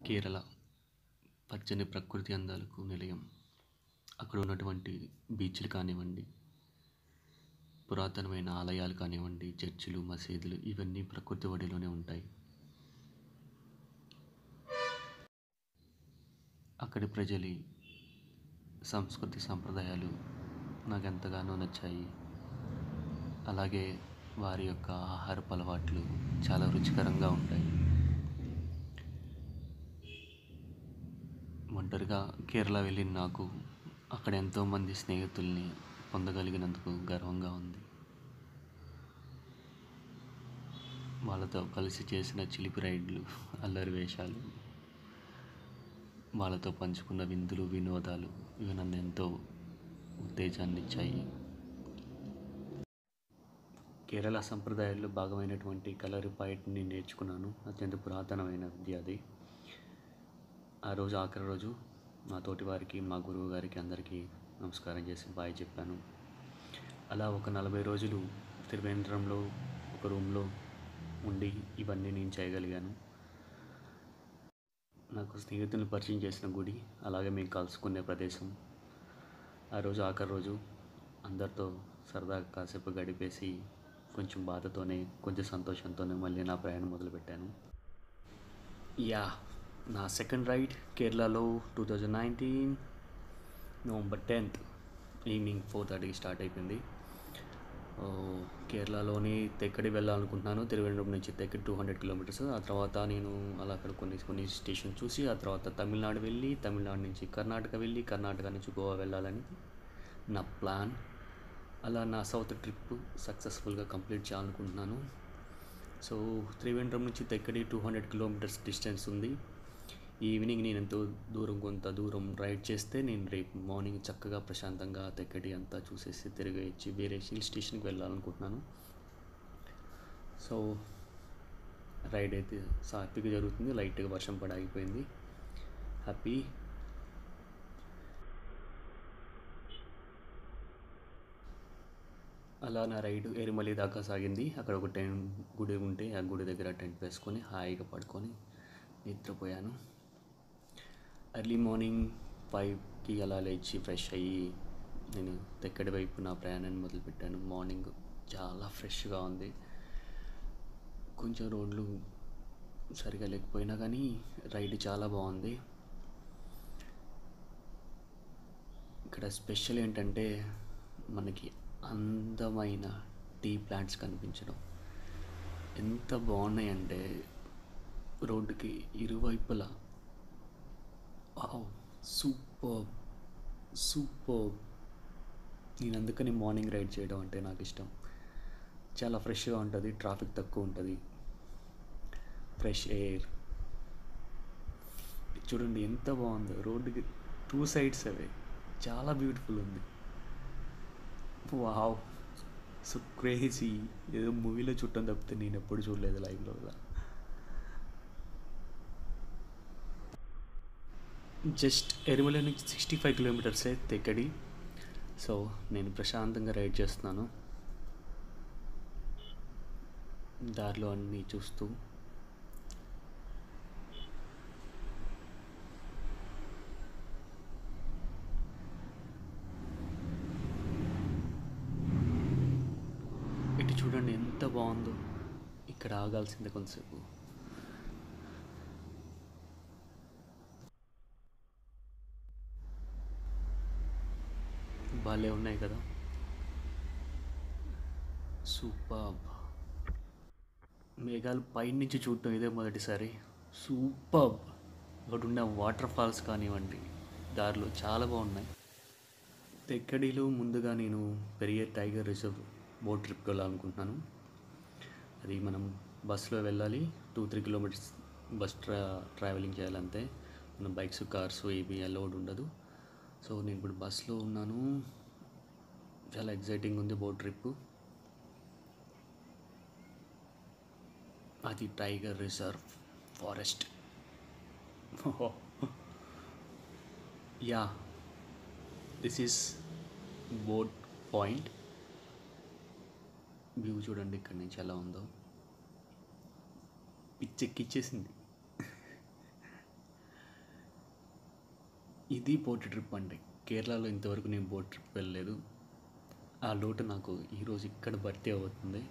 కేరళ పచ్చని ప్రకృతి అందాలకు నిలయం అక్కడ ఉన్నటువంటి బీచ్లు కానివ్వండి పురాతనమైన ఆలయాలు కానివ్వండి చర్చిలు మసీదులు ఇవన్నీ ప్రకృతి ఒడిలోనే ఉంటాయి అక్కడి ప్రజలి సంస్కృతి సంప్రదాయాలు నాకు ఎంతగానో నచ్చాయి అలాగే వారి యొక్క ఆహారపు అలవాట్లు చాలా రుచికరంగా ఉంటాయి ఒంటరిగా కేరళ వెళ్ళిన నాకు అక్కడ ఎంతోమంది స్నేహితుల్ని పొందగలిగినందుకు గర్వంగా ఉంది వాళ్ళతో కలిసి చేసిన చిలిపి రైడ్లు అల్లరి వేషాలు వాళ్ళతో పంచుకున్న విందులు వినోదాలు ఇవి నన్ను ఎంతో ఉత్తేజాన్ని ఇచ్చాయి కేరళ సంప్రదాయాల్లో భాగమైనటువంటి కలరిపాయట్ని నేర్చుకున్నాను అత్యంత పురాతనమైన విద్య అది ఆ రోజు ఆఖరి రోజు మా తోటి వారికి మా గురువు గారికి అందరికీ నమస్కారం చేసి బాయ్ చెప్పాను అలా ఒక నలభై రోజులు త్రివేంద్రంలో ఒక రూమ్లో ఉండి ఇవన్నీ నేను చేయగలిగాను నాకు స్నేహితులను పరిచయం చేసిన గుడి అలాగే మేము కలుసుకునే ప్రదేశం ఆ రోజు ఆఖరి రోజు అందరితో సరదాగా కాసేపు గడిపేసి కొంచెం బాధతోనే కొంచెం సంతోషంతోనే మళ్ళీ నా ప్రయాణం మొదలుపెట్టాను యా నా సెకండ్ రైడ్ కేరళలో two thousand nineteen November tenth evening four థర్టీకి స్టార్ట్ అయిపోయింది ఓ, కేరళలోని తెక్కడి వెళ్ళాలనుకుంటున్నాను తిరువనంతపురం నుంచి తెక్కడి టూ హండ్రెడ్ కిలోమీటర్స్ ఆ తర్వాత నేను అలా అక్కడ కొన్ని కొన్ని స్టేషన్ చూసి ఆ తర్వాత తమిళనాడు వెళ్ళి తమిళనాడు నుంచి కర్ణాటక వెళ్ళి కర్ణాటక నుంచి గోవా వెళ్ళాలని నా ప్లాన్ అలా నా సౌత్ ట్రిప్ సక్సెస్ఫుల్గా కంప్లీట్ చేయాలనుకుంటున్నాను సో త్రివేంద్రం నుంచి Thekkady two hundred kilometres distance evening ఈవినింగ్ నేను ఎంతో దూరం కొంత దూరం రైడ్ చేస్తే నేను రేపు మార్నింగ్ చక్కగా ప్రశాంతంగా తెక్కడి అంతా చూసేసి తిరిగి వచ్చి వేరే హిల్ స్టేషన్కి వెళ్ళాలనుకుంటున్నాను సో రైడ్ అయితే హ్యాపీగా జరుగుతుంది లైట్గా వర్షం పడి ఆగిపోయింది హ్యాపీ అలా నా రైడ్ ఎరిమలి దాకా సాగింది అక్కడ ఒక టెంట్ గుడి ఉంటే ఆ గుడి దగ్గర టెంట్ వేసుకొని హాయిగా పడుకొని నిద్రపోయాను ఎర్లీ మార్నింగ్ ఫైవ్కి అలా లేచి ఫ్రెష్ అయ్యి నేను తెక్కడి వైపు నా ప్రయాణాన్ని మొదలుపెట్టాను మార్నింగ్ చాలా ఫ్రెష్గా ఉంది కొంచెం రోడ్లు సరిగా లేకపోయినా కానీ రైడ్ చాలా బాగుంది ఇక్కడ స్పెషల్ ఏంటంటే మనకి అందమైన టీ ప్లాంట్స్ కనిపించడం ఎంత బాగున్నాయంటే రోడ్డుకి ఇరువైపులా సూపర్ సూపర్ నేను అందుకని మార్నింగ్ రైడ్ చేయడం అంటే నాకు ఇష్టం చాలా ఫ్రెష్గా ఉంటుంది ట్రాఫిక్ తక్కువ ఉంటుంది ఫ్రెష్ ఎయిర్ చూడండి ఎంత బాగుందో రోడ్డుకి టూ సైడ్స్ అవే చాలా బ్యూటిఫుల్ ఉంది వావ్ సో క్రేజీ ఏదో మూవీలో చుట్టం తప్పితే నేను ఎప్పుడు చూడలేదు లైవ్లో ఇలా జస్ట్ ఎరుమల నుంచి సిక్స్టీ ఫైవ్ కిలోమీటర్సే తెక్కడి సో నేను ప్రశాంతంగా రైడ్ చేస్తున్నాను దారిలో అన్నీ చూస్తూ ఇటు చూడండి ఎంత బాగుందో ఇక్కడ ఆగాల్సిందే కొంతసేపు భలే ఉన్నాయి కదా సూపర్ మేఘాలు పైనుంచి చూడటం ఇదే మొదటిసారి సూపర్ ఒకటి ఉన్న వాటర్ ఫాల్స్ కానివ్వండి దారిలో చాలా బాగున్నాయి తెక్కడిలో ముందుగా నేను పెరియ టైగర్ రిజర్వ్ బోట్ ట్రిప్కి వెళ్ళాలనుకుంటున్నాను అది మనం బస్సులో వెళ్ళాలి టూ త్రీ కిలోమీటర్స్ బస్ ట్రా ట్రావెలింగ్ చేయాలంతే మనం బైక్స్ కార్స్ ఏవి అలౌడ్ ఉండదు సో నేను ఇప్పుడు బస్లో ఉన్నాను చాలా ఎగ్జైటింగ్ ఉంది బోట్ ట్రిప్ అది tiger reserve forest yeah this is boat point view చూడండి ఇక్కడి నుంచి ఎలా ఉందో పిచ్చెక్కిచ్చేసింది ఇది బోట్ ట్రిప్ అంటే కేరళలో ఇంతవరకు నేను బోట్ ట్రిప్ వెళ్ళలేదు ఆ లోటు నాకు ఈరోజు ఇక్కడ భర్తీ అవుతుంది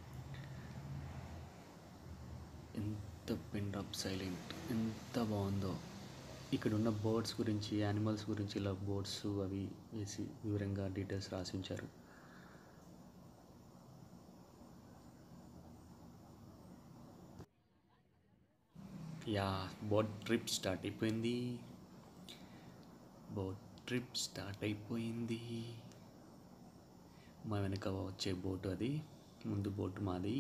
ఎంత పిన్ డ్రాప్ సైలెంట్ ఎంత బాగుందో ఇక్కడ ఉన్న బర్డ్స్ గురించి యానిమల్స్ గురించి ఇలా బోర్డ్స్ అవి వేసి వివరంగా డీటెయిల్స్ రాసి ఉంచారు యా బోట్ ట్రిప్ స్టార్ట్ అయిపోయింది బోట్ ట్రిప్ స్టార్ట్ అయిపోయింది మా వెనక వచ్చే బోటు అది ముందు బోటు మాది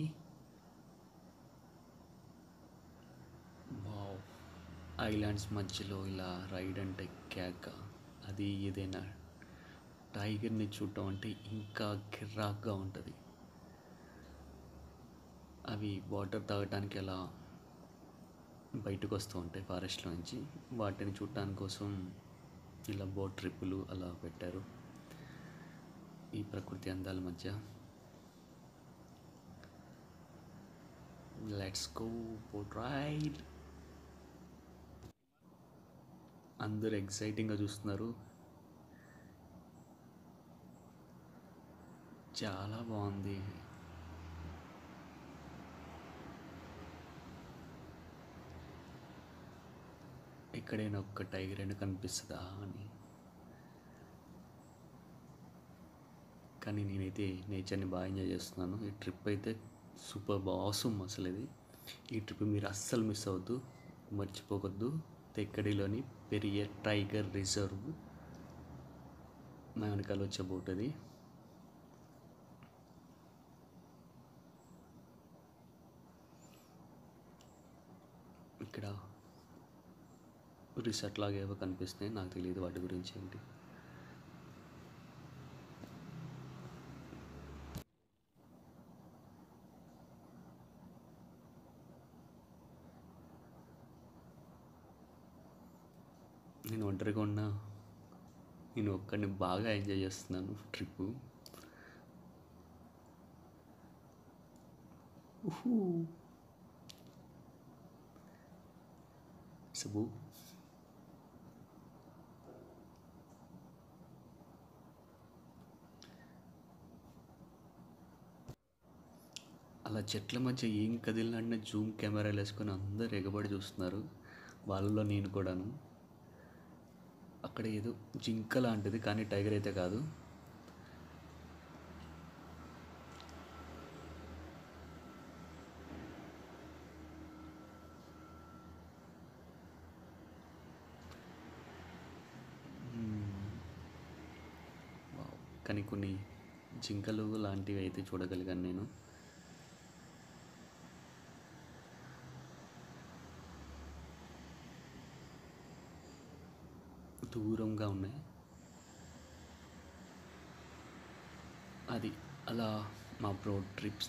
వావ్ ఐలాండ్స్ మధ్యలో ఇలా రైడ్ అంటే క్యాక అది ఏదైనా టైగర్ని చూడటం అంటే ఇంకా కిర్రాక్గా ఉంటుంది అవి వాటర్ తాగటానికి అలా బయటకు వస్తూ ఉంటాయి ఫారెస్ట్లో నుంచి వాటిని చూడటానికి కోసం ఇలా బోట్ ట్రిప్పులు అలా పెట్టారు ఈ ప్రకృతి అందాల మధ్య లెట్స్ గో బోట్ రైడ్ అందరు ఎక్సైటింగ్గా చూస్తున్నారు చాలా బాగుంది ఎక్కడైనా ఒక్క టైగర్ అయినా కనిపిస్తుందా అని కానీ నేనైతే నేచర్ని బాగా ఎంజాయ్ చేస్తున్నాను ఈ ట్రిప్ అయితే సూపర్ బాసుమ్ అసలు ఇది ఈ ట్రిప్ మీరు అస్సలు మిస్ అవ్వద్దు మర్చిపోవద్దు తెక్కడిలోని పెరియ టైగర్ రిజర్వ్ మా వెనకాల వచ్చే బోట్ అది ఇక్కడ రిసార్ట్ లాగా ఏవో కనిపిస్తున్నాయి నాకు తెలియదు వాటి గురించి ఏంటి నేను ఒంటరిగా ఉన్నా నేను ఒక్కడిని బాగా ఎంజాయ్ చేస్తున్నాను ట్రిప్ సబు అలా చెట్ల మధ్య ఏం కదిలినా జూమ్ కెమెరాలు వేసుకొని అందరు ఎగబడి చూస్తున్నారు వాళ్ళలో నేను కూడాను అక్కడ ఏదో జింక లాంటిది కానీ టైగర్ అయితే కాదు వావ్. కానీ కొన్ని జింకలు లాంటివి అయితే చూడగలిగాను నేను దూరంగా ఉన్నాయి అది అలా మా బ్రోడ్ ట్రిప్స్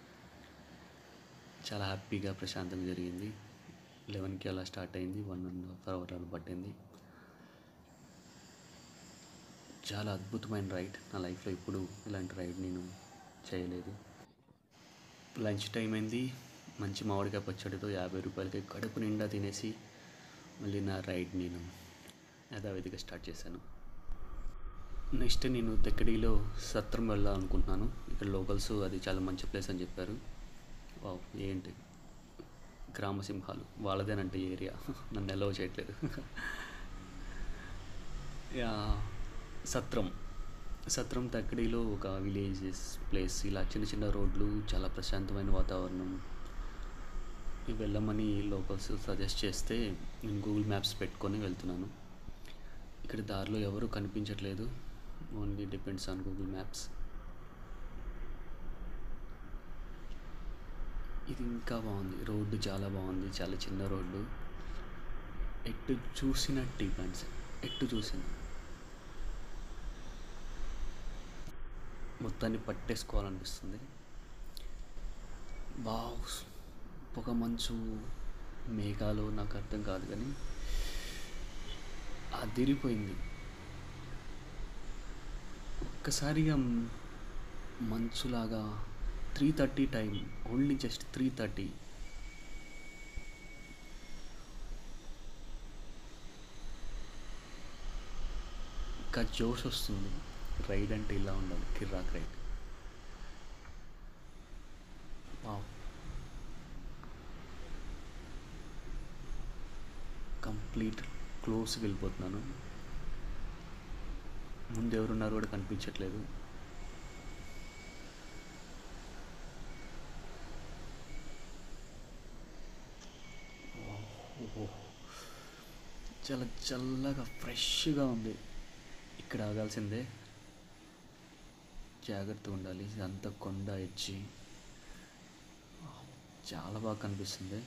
చాలా హ్యాపీగా ప్రశాంతంగా జరిగింది లెవెన్కి అలా స్టార్ట్ అయింది వన్ అండ్ హాఫ్ అవర్ అలా పట్టింది చాలా అద్భుతమైన రైడ్ నా లైఫ్లో ఇప్పుడు ఇలాంటి రైడ్ నేను చేయలేదు లంచ్ టైం అయింది మంచి మామిడికాయ పచ్చడితో యాభై రూపాయలకి కడుపు నిండా తినేసి మళ్ళీ నా రైడ్ నేను యథావిధిగా స్టార్ట్ చేశాను నెక్స్ట్ నేను తెక్కడిలో సత్రం వెళ్ళాలనుకుంటున్నాను ఇక్కడ లోకల్స్ అది చాలా మంచి ప్లేస్ అని చెప్పారు వావ్ ఏంటి గ్రామ సింహాలు వాళ్ళదేనంటే ఈ ఏరియా నన్ను ఎలవ్ చేయట్లేదు యా, సత్రం సత్రం తక్కడిలో ఒక విలేజెస్ ప్లేస్ ఇలా చిన్న చిన్న రోడ్లు చాలా ప్రశాంతమైన వాతావరణం ఇవి వెళ్ళమని లోకల్స్ సజెస్ట్ చేస్తే నేను గూగుల్ మ్యాప్స్ పెట్టుకొని వెళ్తున్నాను ఇక్కడ దారిలో ఎవరు కనిపించట్లేదు only depends on Google maps ఇది ఇంకా బాగుంది రోడ్డు చాలా బాగుంది చాలా చిన్న రోడ్డు ఎటు చూసిన టీ ప్లాంట్స్ ఎటు చూసిన మొత్తాన్ని పట్టేసుకోవాలనిపిస్తుంది బావ్ పొగ మంచు మేఘాలు నాకు అర్థం కాదు కానీ అదిరిపోయింది ఒక్కసారిగా మ్- మంచులాగా three thirty time only just three thirty ఇంకా జోష్ వస్తుంది రైడ్ అంటే ఇలా ఉండాలి కిర్రాక్ రైడ్ వావ్ కంప్లీట్ క్లోజ్కి వెళ్ళిపోతున్నాను ముందు ఎవరున్నారు కూడా కనిపించట్లేదు ఓహో. చాలా చల్లగా ఫ్రెష్గా ఉంది ఇక్కడ ఆగాల్సిందే జాగ్రత్తగా ఉండాలి ఇదంతా కొండ ఎచ్చి చాలా బాగా కనిపిస్తుంది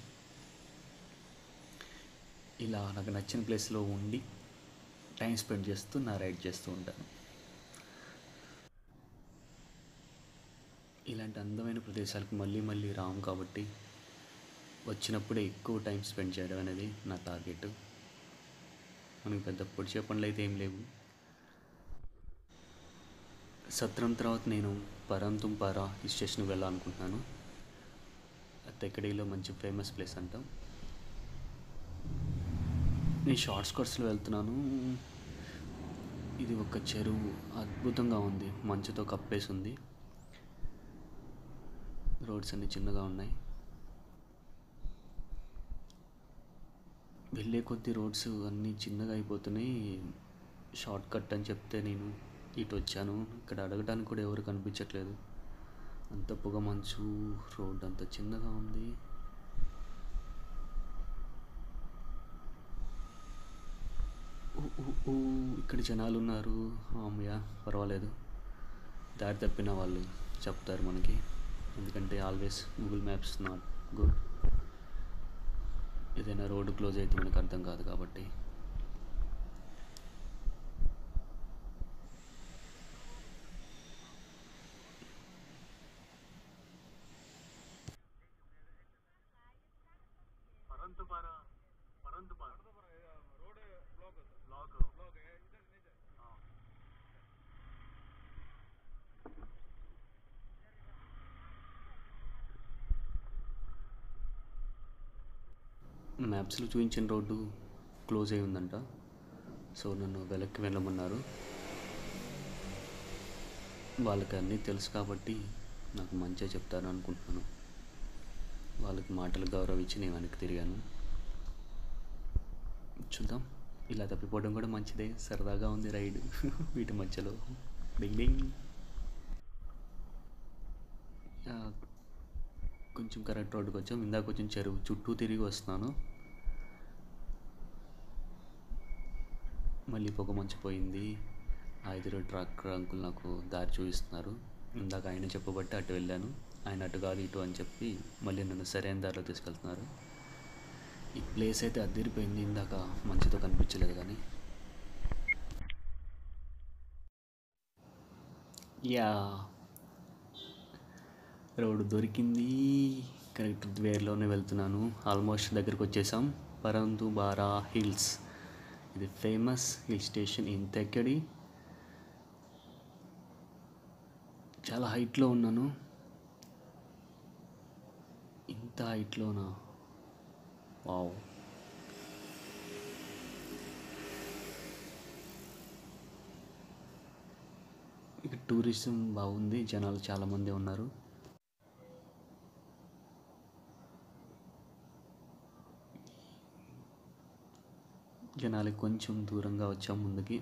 ఇలా నాకు నచ్చిన ప్లేస్లో ఉండి టైం స్పెండ్ చేస్తూ నా రైడ్ చేస్తూ ఉంటాను ఇలాంటి అందమైన ప్రదేశాలకు మళ్ళీ మళ్ళీ రాము కాబట్టి వచ్చినప్పుడే ఎక్కువ టైం స్పెండ్ చేయడం అనేది నా టార్గెట్ మనకి పెద్ద పొడిచే పనులు అయితే ఏం లేవు సత్రం తర్వాత నేను పరంతుంపారా ఈ స్టేషన్కి వెళ్ళాలనుకుంటున్నాను తెక్కడిలో మంచి ఫేమస్ ప్లేస్ అంటాం నేను షార్ట్స్ కట్స్లో వెళ్తున్నాను ఇది ఒక చెరువు అద్భుతంగా ఉంది మంచుతో కప్పేసి ఉంది రోడ్స్ అన్ని చిన్నగా ఉన్నాయి వెళ్ళే కొద్ది రోడ్స్ అన్నీ చిన్నగా అయిపోతున్నాయి షార్ట్ కట్ అని చెప్తే నేను ఇటు వచ్చాను ఇక్కడ అడగడానికి కూడా ఎవరు కనిపించట్లేదు అంత పొగ మంచు రోడ్ అంత చిన్నగా ఉంది ఊ, ఊ, ఊ, ఇక్కడ జనాలు ఉన్నారు అమ్మయ్య పర్వాలేదు దారి తప్పిన వాళ్ళు చెప్తారు మనకి ఎందుకంటే always Google maps not good ఏదైనా రోడ్డు క్లోజ్ అయితే మనకు అర్థం కాదు కాబట్టి Parunthumpara Parunthumpara road block block మ్యాప్స్లో చూపించిన రోడ్డు క్లోజ్ అయి ఉందంట సో నన్ను వెనక్కి వెళ్ళమన్నారు వాళ్ళకి అన్నీ తెలుసు కాబట్టి నాకు మంచిగా చెప్తారు అనుకుంటున్నాను వాళ్ళకి మాటలు గౌరవం ఇచ్చి నేను వెనక్కి తిరిగాను చూద్దాం ఇలా తప్పిపోవడం కూడా మంచిదే సరదాగా ఉంది రైడ్ వీటి మధ్యలో డింగ్ డింగ్ ఆ, కొంచెం కరెక్ట్ రోడ్డుకి వచ్చాం ఇందాక కొంచెం చెరువు చుట్టూ తిరిగి వస్తున్నాను మళ్ళీ పొగ మంచిపోయింది ఆ ఎదురు ట్రక్ అంకుల్ నాకు దారి చూపిస్తున్నారు ఇందాక ఆయన చెప్పబట్టి అటు వెళ్ళాను ఆయన అటు కాదు ఇటు అని చెప్పి మళ్ళీ నన్ను సరైన దారిలో తీసుకెళ్తున్నారు ఈ ప్లేస్ అయితే అద్దరిపోయింది ఇందాక మంచితో కనిపించలేదు కానీ యా రోడ్డు దొరికింది కరెక్ట్ వేర్లోనే వెళ్తున్నాను ఆల్మోస్ట్ దగ్గరికి వచ్చేసాం పరంతు బారా హిల్స్ ఇది famous hill station in Thekkady చాలా హైట్లో ఉన్నాను ఇంత హైట్లోనా వావ్ ఇక్కడ టూరిజం బాగుంది జనాలు చాలామంది ఉన్నారు జనాలకి కొంచెం దూరంగా వచ్చాం ముందుకి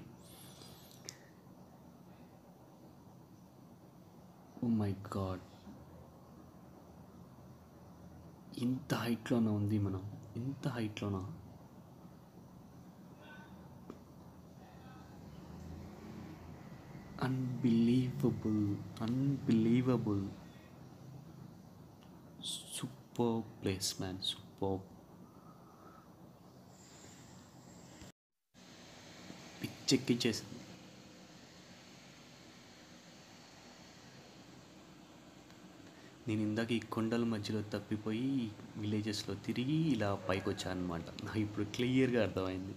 ఓ మై గాడ్ ఇంత హైట్లోనా ఉంది మనం ఇంత హైట్లోనా unbelievable unbelievable super place man super పిచ్చెక్కిచ్చేసింది నేను ఇందాక ఈ కొండల మధ్యలో తప్పిపోయి విలేజెస్లో తిరిగి ఇలా పైకి వచ్చాను అనమాట నాకు ఇప్పుడు క్లియర్గా అర్థమైంది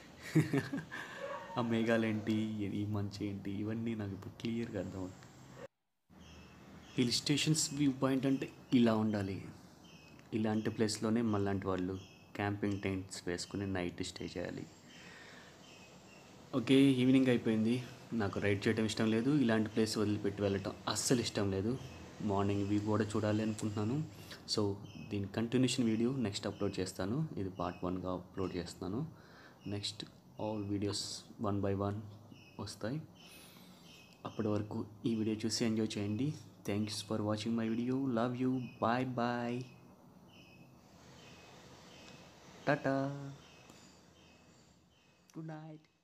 ఆ మేఘాలేంటి ఈ మంచి ఏంటి ఇవన్నీ నాకు ఇప్పుడు క్లియర్గా అర్థమవుతుంది హిల్ స్టేషన్స్ వ్యూ పాయింట్ అంటే ఇలా ఉండాలి ఇలాంటి ప్లేస్లోనే మళ్ళాంటి వాళ్ళు క్యాంపింగ్ టెంట్స్ వేసుకుని నైట్ స్టే చేయాలి ఓకే ఈవినింగ్ అయిపోయింది నాకు రైడ్ చేయడం ఇష్టం లేదు ఇలాంటి ప్లేస్ వదిలిపెట్టి వెళ్ళటం అస్సలు ఇష్టం లేదు మార్నింగ్ వ్యూ కూడా చూడాలి అనుకుంటున్నాను సో దీని కంటిన్యూషన్ వీడియో నెక్స్ట్ అప్లోడ్ చేస్తాను ఇది పార్ట్ వన్గా అప్లోడ్ చేస్తున్నాను next all videos one by one వస్తాయి అప్పటి వరకు ఈ వీడియో చూసి ఎంజాయ్ చేయండి thanks for watching my video love you bye bye టాటా గుడ్ నైట్